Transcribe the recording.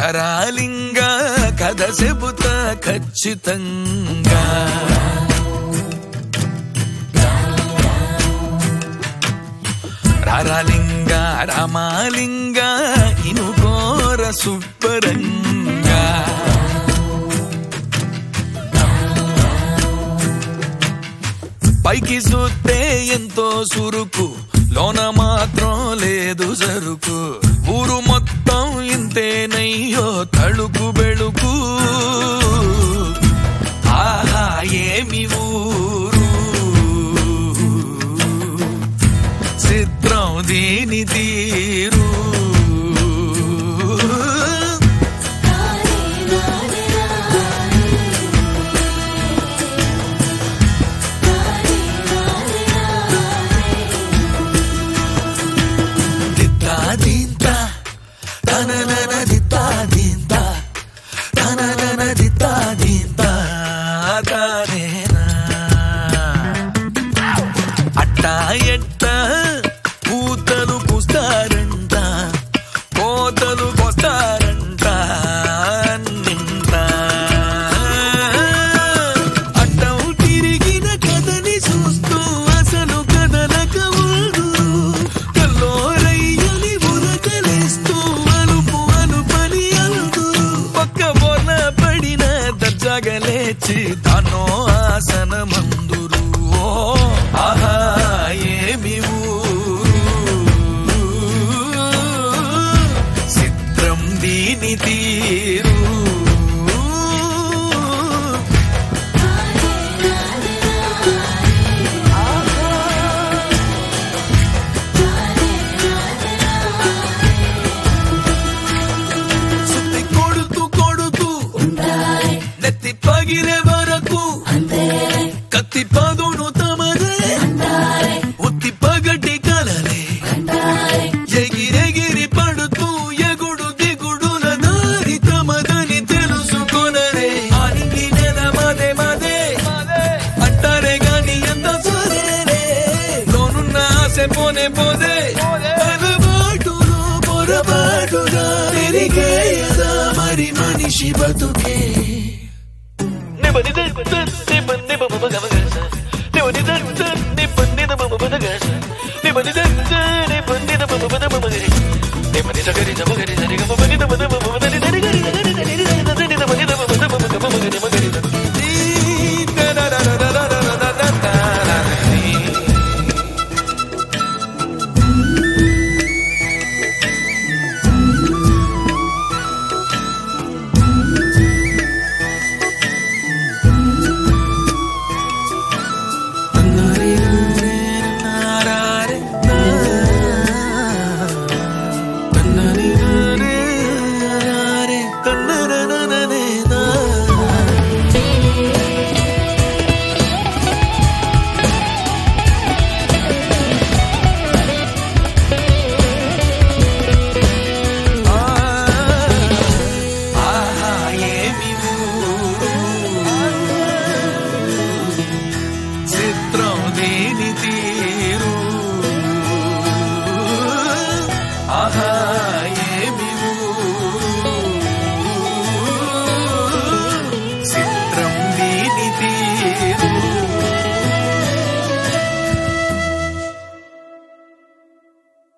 ధరాలింగా కథ చెబుతా ఖచ్చితంగా రారాలింగ రామాలింగ ఇనుకోర సుబ్బరంగా పైకి చూస్తే ఎంతో సురుకు లోన మాత్రం లేదు సరుకు ఊరు మొత్తం ఇంతేనయ్యో తళుకు బెళుకు ఆహా ఏమి ఊరు చిత్రం దీని తీరు దిత్తా దీంతా తననన దిత్తా దీంతా తననన దిత్తా దీంతా తానేనా అట్టా ఎట్ట పూతలు పూస్తారంట కోతలు పోస్తారంట నింట అట్టం తిరిగిన కథని చూస్తూ అసలు కథలక ఉండు కల్లోరయ్యని ఉరకలేస్తూ అలుపు అలుపని అందు పక్క బోర్న పడిన దర్జాగా లేచి తానో ఆసన మందురు ఓ ఆహా ఏమి ఊరు చిత్రం దీని తీరు సుత్తి కొడుతూ కొడుతూ నెత్తి పగిలే వరకు కత్తి పదును తమదే ఉత్తి పగటి కలలే ఎగిరెగిరి పడుతూ ఎగుడు దిగుడుల దారి తమదని తెలుసుకొనరే ఆనింగి నెల మదే మదే అంటారే గాని ఎంత సరేనే లోనున్న ఆశ పోనే పోదే అలవాటులో పొరపాటుగా పెరిగేయదా మరి మనిషి బతుకే ఆహా ఏమి ఊరు చిత్రం దేని తీరు